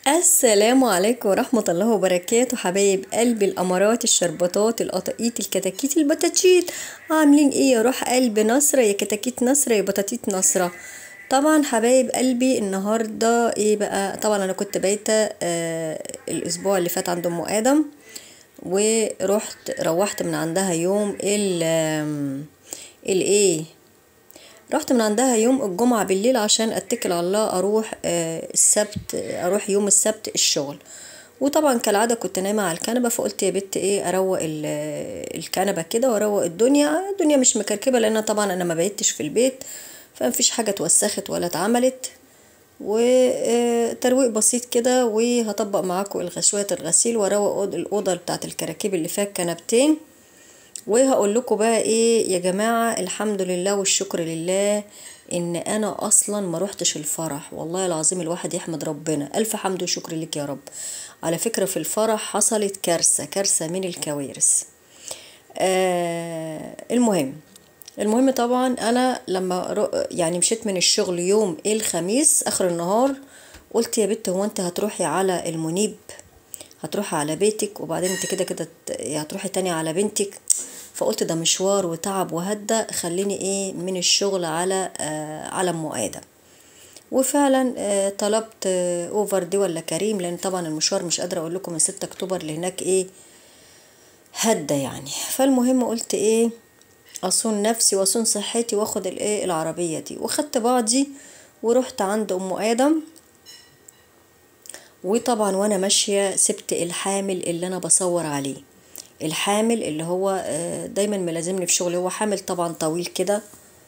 السلام عليكم ورحمة الله وبركاته حبايب قلبي الأمارات الشربطات القطاقيط الكتاكيت البطاطيت عاملين ايه يا روح قلب نصرة يا كتاكيت نصرة يا بطاطيت نصرة طبعا حبايب قلبي النهاردة ايه بقى طبعا انا كنت بايتة آه الاسبوع اللي فات عند ام ادم ورحت روحت من عندها يوم ال الايه رحت من عندها يوم الجمعة بالليل عشان اتكل على الله اروح آه السبت اروح يوم السبت الشغل وطبعا كالعادة كنت نايمة على الكنبة فقلت يا بت ايه اروق الكنبة كده واروق الدنيا الدنيا مش مكركبة لان طبعا انا ما بيتش في البيت فمفيش حاجة اتوسخت ولا اتعملت وترويق بسيط كده وهطبق معاكم شوية الغسيل واروق الأوضة بتاعت الكراكيب اللي فيها كنبتين وهقول لكم بقى ايه يا جماعة الحمد لله والشكر لله ان انا اصلا ما روحتش الفرح والله العظيم الواحد يحمد ربنا الف حمد وشكر لك يا رب على فكرة في الفرح حصلت كارثة كارثة من الكوارث آه المهم المهم طبعا انا لما يعني مشيت من الشغل يوم الخميس اخر النهار قلت يا بنت هو انت هتروحي على المنيب هتروحي على بيتك وبعدين انت كده كده هتروحي تاني على بنتك فقلت ده مشوار وتعب وهدى خليني ايه من الشغل على آه على ام ادم وفعلا آه طلبت آه اوفر دي ولا كريم لان طبعا المشوار مش قادره اقول لكم من 6 اكتوبر اللي هناك ايه هدى يعني فالمهم قلت ايه اصون نفسي واصون صحتي واخد الايه العربيه دي واخدت بعضي ورحت عند ام ادم وطبعا وانا ماشيه سبت الحامل اللي انا بصور عليه الحامل اللي هو دايما ملازمني في شغلي هو حامل طبعا طويل كده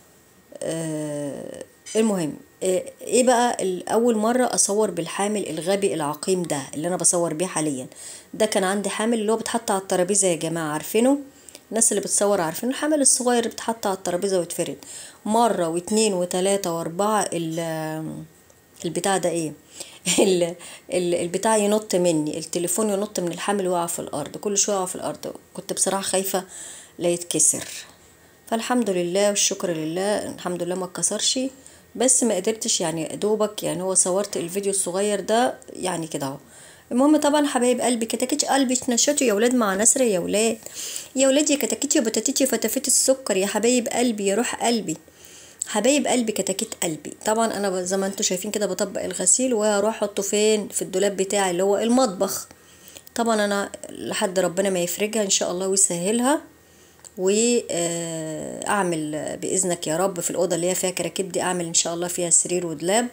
المهم ايه بقى اول مره اصور بالحامل الغبي العقيم ده اللي انا بصور بيه حاليا ده كان عندي حامل اللي هو بيتحط على الترابيزه يا جماعه عارفينه الناس اللي بتصور عارفين الحمل الصغير اللي بتحط على الترابيزه ويتفرد مره واتنين وتلاته واربعه البتاع ده ايه البتاع ينط مني التليفون ينط من الحمل ويقع في الارض كل شويه يقع في الارض كنت بصراحه خايفه لا يتكسر فالحمد لله والشكر لله الحمد لله ما اتكسرش بس ما قدرتش يعني دوبك يعني هو صورت الفيديو الصغير ده يعني كده اهو المهم طبعا حبايب قلبي كتاكيت قلبي اتنشطوا يا ولاد مع نسر يا ولاد يا ولاد يا كتاكيت يا بتاتيت يا فتافيت السكر يا حبايب قلبي يا روح قلبي حبايب قلبي كتاكيت قلبي طبعا انا زي ما انتم شايفين كده بطبق الغسيل واروح احطه فين في الدولاب بتاعي اللي هو المطبخ طبعا انا لحد ربنا ما يفرجها ان شاء الله ويسهلها واعمل باذنك يا رب في الاوضه اللي هي فيها كراكيب دي اعمل ان شاء الله فيها سرير ودولاب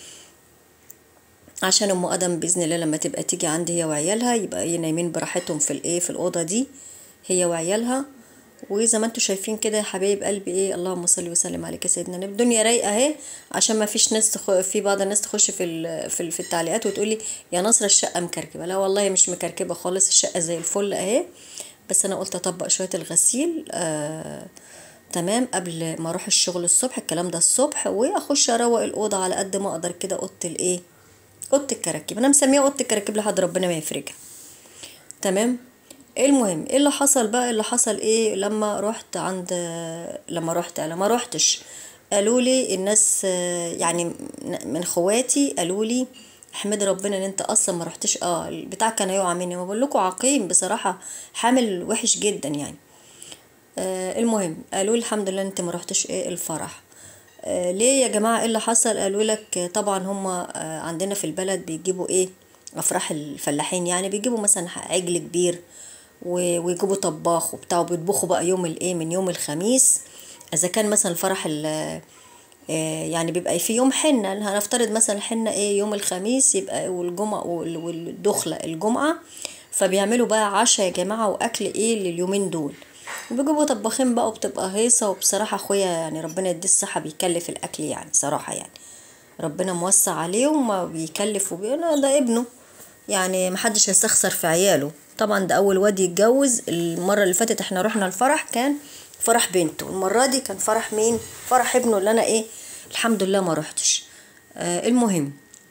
عشان ام ادم باذن الله لما تبقى تيجي عندي هي وعيالها يبقى ايه نايمين براحتهم في الايه في الاوضه دي هي وعيالها وزي ما انتم شايفين كده يا حبايب قلبي ايه اللهم صل وسلم عليك يا سيدنا النبي الدنيا رايقه اهي عشان ما فيش ناس تخ... في بعض الناس تخش في في, في التعليقات وتقول لي يا نصر الشقه مكركبه لا والله مش مكركبه خالص الشقه زي الفل اهي بس انا قلت اطبق شويه الغسيل آه... تمام قبل ما اروح الشغل الصبح الكلام ده الصبح واخش اروق الاوضه على قد ما اقدر كده اوضه الايه اوضه الكراكيب انا مسميها اوضه الكراكيب لحد ربنا ما يفرجها تمام المهم ايه اللي حصل بقى اللي حصل ايه لما رحت عند لما رحت لما رحتش قالوا لي الناس يعني من اخواتي قالوا لي احمد ربنا ان انت اصلا ما رحتش اه البتاع كان هيقع مني ما بقول لكم عقيم بصراحه حامل وحش جدا يعني آه المهم قالوا لي الحمد لله انت ما رحتش ايه الفرح آه ليه يا جماعه ايه اللي حصل قالوا لك طبعا هم آه عندنا في البلد بيجيبوا ايه افراح الفلاحين يعني بيجيبوا مثلا عجل كبير ويجيبوا طباخ وبتاع وبيطبخوا بقى يوم الايه من يوم الخميس اذا كان مثلا الفرح يعني بيبقى في يوم حنه هنفترض مثلا الحنه ايه يوم الخميس يبقى والجمعه والدخله الجمعه فبيعملوا بقى عشاء يا جماعه واكل ايه لليومين دول وبيجيبوا طباخين بقى وبتبقى هيصه وبصراحه اخويا يعني ربنا يديه الصحه بيكلف الاكل يعني صراحه يعني ربنا موسع عليه وما بيكلف وبيقول ده ابنه يعني محدش هيستخسر في عياله طبعا ده اول واد يتجوز المره اللي فاتت احنا رحنا الفرح كان فرح بنته المره دي كان فرح مين فرح ابنه اللي انا ايه الحمد لله ما روحتش آه المهم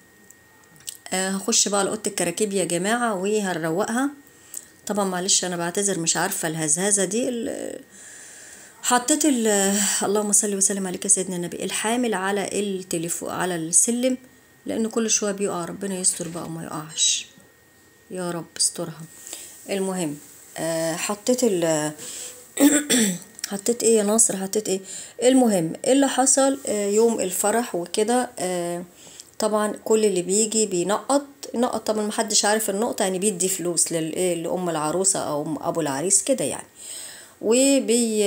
آه هخش بقى لاوضه الكراكيب يا جماعه وهنروقها طبعا معلش انا بعتذر مش عارفه الهزهزه دي حطيت اللهم صل وسلم عليك يا سيدنا النبي الحامل على التليفون على السلم لان كل شويه بيقع ربنا يستر بقى وما يقعش يا رب استرها المهم آه حطيت ال حطيت ايه يا ناصر حطيت ايه المهم ايه اللي حصل آه يوم الفرح وكده آه طبعا كل اللي بيجي بينقط نقط طبعا محدش عارف النقطة يعني بيدي فلوس للإيه لأم العروسة أو أم أبو العريس كده يعني وبي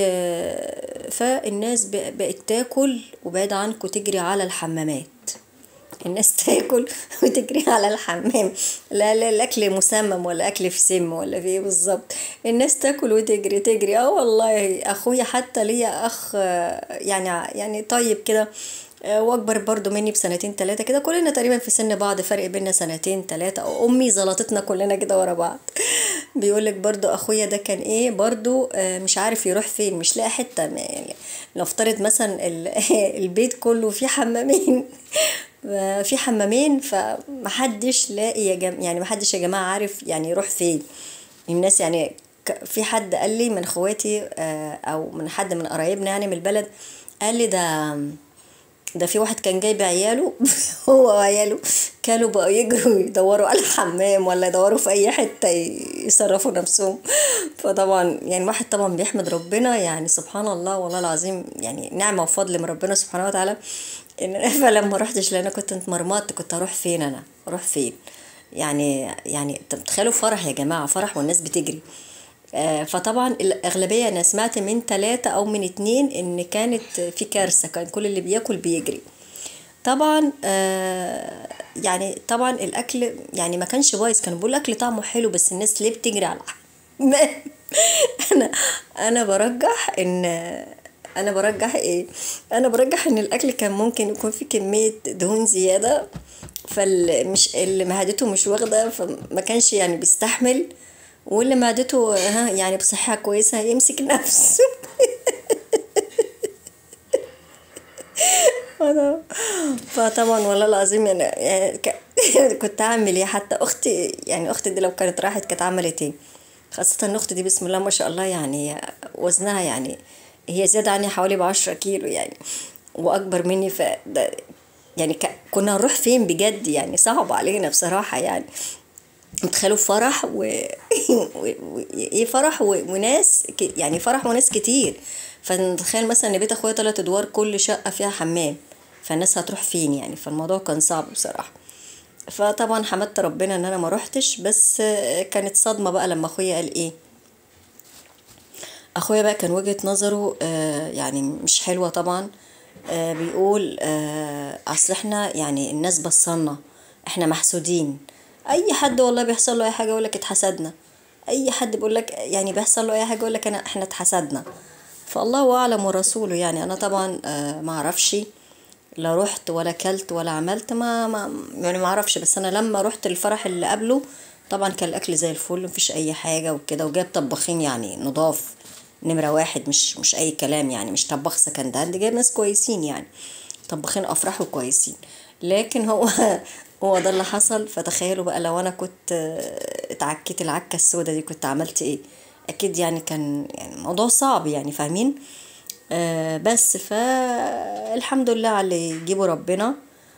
فالناس ب- بقت تاكل وبعد عنكم تجري على الحمامات الناس تاكل وتجري على الحمام لا لا الاكل مسمم ولا اكل في سم ولا في ايه بالظبط الناس تاكل وتجري تجري اه والله اخويا حتى ليا اخ آه، يعني يعني طيب كده آه، واكبر برضو مني بسنتين ثلاثه كده كلنا تقريبا في سن بعض فرق بيننا سنتين ثلاثه امي زلطتنا كلنا كده ورا بعض بيقول لك برضو اخويا ده كان ايه برضو آه، مش عارف يروح فين مش لاقي حته ما- يعني نفترض مثلا ال- البيت كله فيه حمامين في حمامين فمحدش لاقي يا جم... يعني محدش يا جماعة عارف يعني يروح فين الناس يعني ك- في حد قال لي من اخواتي آه، او من حد من قرايبنا يعني من البلد قال لي ده ده في واحد كان جايب عياله هو وعياله كانوا بقوا يجروا يدوروا على الحمام ولا يدوروا في اي حته يصرفوا نفسهم فطبعا يعني الواحد طبعا بيحمد ربنا يعني سبحان الله والله العظيم يعني نعمه وفضل من ربنا سبحانه وتعالى ان فلما رحتش لان انا كنت اتمرمطت كنت اروح فين انا اروح فين يعني يعني انت تخيلوا فرح يا جماعه فرح والناس بتجري آه، فطبعا الأغلبية أنا سمعت من ثلاثة أو من اتنين إن كانت في كارثة كان كل اللي بياكل بيجري طبعا آه، يعني طبعا الأكل يعني ما كانش بايظ كانوا بيقولوا الأكل طعمه حلو بس الناس ليه بتجري على الحمام أنا أنا برجح إن أنا برجح إيه أنا برجح إن الأكل كان ممكن يكون فيه كمية دهون زيادة فمش اللي معدته مش واخدة فما كانش يعني بيستحمل واللي معدته ها يعني بصحة كويسة يمسك نفسه أنا فطبعا والله العظيم أنا يعني ك- كنت أعمل إيه حتى أختي يعني أختي دي لو كانت راحت كانت عملت إيه خاصة إن أختي دي بسم الله ما شاء الله يعني وزنها يعني هي زيادة عني حوالي بعشرة كيلو يعني وأكبر مني ف ده- يعني ك- كنا نروح فين بجد يعني صعب علينا بصراحة يعني تخيلوا فرح و... و... و... ايه فرح و... وناس ك... يعني فرح وناس كتير فنتخيل مثلا ان بيت اخويا تلات ادوار كل شقة فيها حمام فالناس هتروح فين يعني فالموضوع كان صعب بصراحة فطبعا حمدت ربنا ان انا ما روحتش بس آه، كانت صدمة بقى لما اخويا قال ايه اخويا بقى كان وجهة نظره آه، يعني مش حلوة طبعا آه، بيقول آه، اصل احنا يعني الناس بصلنا احنا محسودين اي حد والله بيحصل له اي حاجة يقول لك اتحسدنا اي حد بيقول لك يعني بيحصل له اي حاجة يقول لك انا احنا اتحسدنا فالله اعلم ورسوله يعني انا طبعا آه، ما اعرفش لا رحت ولا كلت ولا عملت ما, ما يعني ما اعرفش بس انا لما رحت الفرح اللي قبله طبعا كان الاكل زي الفل مفيش اي حاجه وكده وجايب طباخين يعني نضاف نمره واحد مش مش اي كلام يعني مش طباخ سكندهاند جايب ناس كويسين يعني طباخين افراح وكويسين لكن هو هو ده اللي حصل فتخيلوا بقى لو انا كنت آه، اتعكيت العكه السوداء دي كنت عملت ايه اكيد يعني كان يعني موضوع صعب يعني فاهمين آه بس فالحمد لله على اللي يجيبه ربنا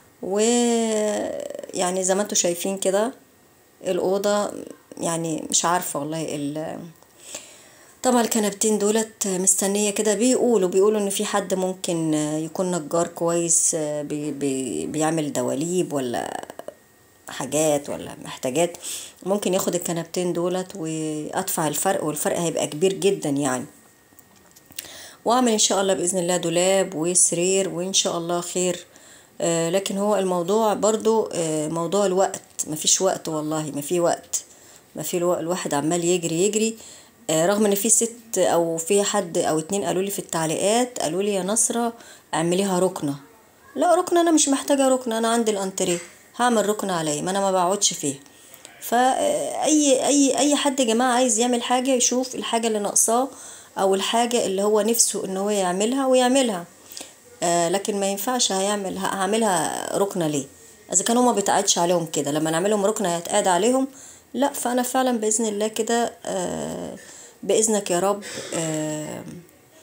ويعني زي ما انتوا شايفين كده الأوضة يعني مش عارفة والله ال طبعا الكنبتين دولت مستنية كده بيقولوا بيقولوا ان في حد ممكن يكون نجار كويس بي بي بيعمل دواليب ولا حاجات ولا محتاجات ممكن ياخد الكنبتين دولت وادفع الفرق والفرق هيبقى كبير جدا يعني واعمل ان شاء الله باذن الله دولاب وسرير وان شاء الله خير آه لكن هو الموضوع برضو آه موضوع الوقت مفيش وقت والله ما في وقت ما في الوقت الواحد عمال يجري يجري آه رغم ان في ست او في حد او اتنين قالوا لي في التعليقات قالوا لي يا نصرة اعمليها ركنة لا ركنة انا مش محتاجة ركنة انا عندي الانتريه هعمل ركنة عليا ما انا ما بقعدش فيها فاي اي اي حد يا جماعه عايز يعمل حاجه يشوف الحاجه اللي ناقصاه او الحاجه اللي هو نفسه ان هو يعملها ويعملها آه لكن ما ينفعش هيعمل هعملها ركنه ليه اذا كانوا ما بيتقعدش عليهم كده لما نعملهم ركنه هيتقعد عليهم لا فانا فعلا باذن الله كده آه باذنك يا رب آه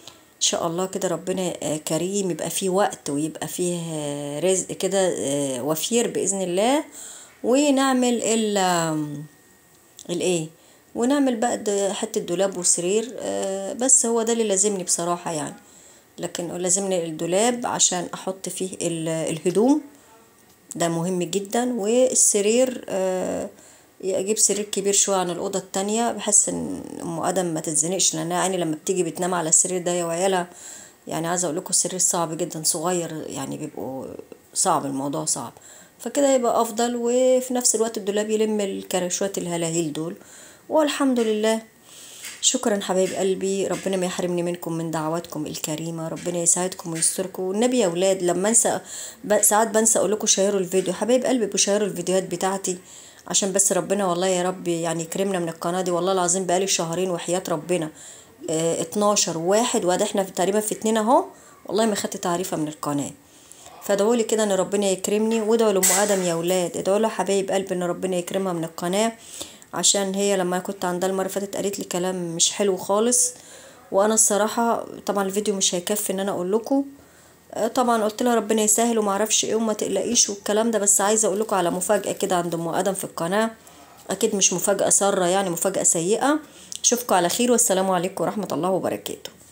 شاء الله كده ربنا آه، كريم يبقى فيه وقت ويبقى فيه آه، رزق كده آه، وفير بإذن الله ونعمل ال آم، الايه ونعمل بقى د- حتة دولاب وسرير آه، بس هو ده اللي لازمني بصراحة يعني لكن لازمني الدولاب عشان احط فيه ال- الهدوم ده مهم جدا والسرير آه، اجيب سرير كبير شويه عن الاوضه التانية بحس ان ام ادم ما تتزنقش لانها يعني لما بتيجي بتنام على السرير ده هي وعيالها يعني عايزه اقول لكم السرير صعب جدا صغير يعني بيبقوا صعب الموضوع صعب فكده يبقى افضل وفي نفس الوقت الدولاب يلم الكرشوات الهلاهيل دول والحمد لله شكرا حبايب قلبي ربنا ما يحرمني منكم من دعواتكم الكريمة ربنا يسعدكم ويستركم والنبي يا ولاد لما انسى ب- ساعات بنسى اقول لكم شيروا الفيديو حبايب قلبي بشيروا الفيديوهات بتاعتي عشان بس ربنا والله يا رب يعني يكرمنا من القناة دي والله العظيم بقالي شهرين وحياة ربنا اه 12 واحد وده احنا تقريبا في اتنين اهو والله ما خدت تعريفة من القناة فادعوا لي كده ان ربنا يكرمني وادعوا لام ادم يا ولاد ادعوا لها حبايب قلبي ان ربنا يكرمها من القناه عشان هي لما كنت عندها المره اللي فاتت قالت لي كلام مش حلو خالص وانا الصراحه طبعا الفيديو مش هيكفي ان انا اقول لكم آه، طبعا قلت لها ربنا يسهل وما اعرفش ايه وما تقلقيش والكلام ده بس عايزه اقول لكم على مفاجاه كده عند ام ادم في القناه اكيد مش مفاجاه ساره يعني مفاجاه سيئه اشوفكم على خير والسلام عليكم ورحمه الله وبركاته